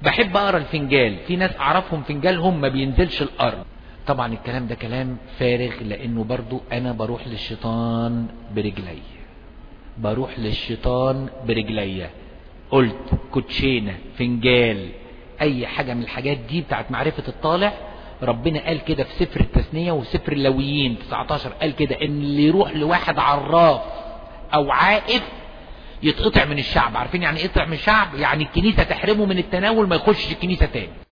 بحب اقرا الفنجال في ناس اعرفهم فنجالهم ما بينزلش الارض طبعا الكلام ده كلام فارغ لانه برضو انا بروح للشيطان برجلي بروح للشيطان برجلي قلت كوتشينة فنجال اي حاجة من الحاجات دي بتاعت معرفة الطالع ربنا قال كده في سفر التثنية وسفر اللويين 19 قال كده ان اللي يروح لواحد عراف او عائف يتقطع من الشعب عارفين يعني ايه يقطع من الشعب يعني الكنيسة تحرمه من التناول ما يخشش الكنيسة تاني